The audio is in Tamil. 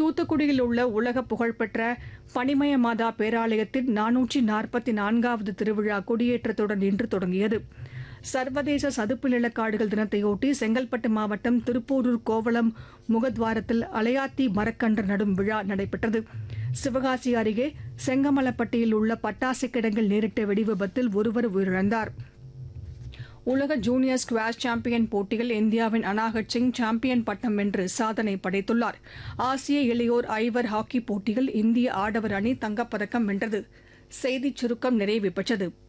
தூத்துக்குடியில் உள்ள உலக புகழ்பெற்ற பனிமய மாதா பேராலயத்தின் நானூற்றி நாற்பத்தி நான்காவது திருவிழா கொடியேற்றத்துடன் இன்று தொடங்கியது சர்வதேச சதுப்பு நிலக்காடுகள் தினத்தையொட்டி செங்கல்பட்டு மாவட்டம் திருப்போரூர் கோவளம் முகத்வாரத்தில் அலையாத்தி மரக்கன்று நடும் விழா நடைபெற்றது சிவகாசி அருகே செங்கமலப்பட்டியில் உள்ள பட்டாசு கிடங்கில் நேரிட்ட வெடிவிபத்தில் ஒருவர் உயிரிழந்தார் உலக ஜூனியர் ஸ்குவாஷ் சாம்பியன் போட்டியில் இந்தியாவின் அனாகட் சிங் சாம்பியன் பட்டம் வென்று சாதனை படைத்துள்ளார் ஆசிய இளையோர் ஐவர் ஹாக்கி போட்டியில் இந்திய ஆடவர் அணி தங்கப்பதக்கம் வென்றது செய்திச் சுருக்கம் நிறைவு பெற்றது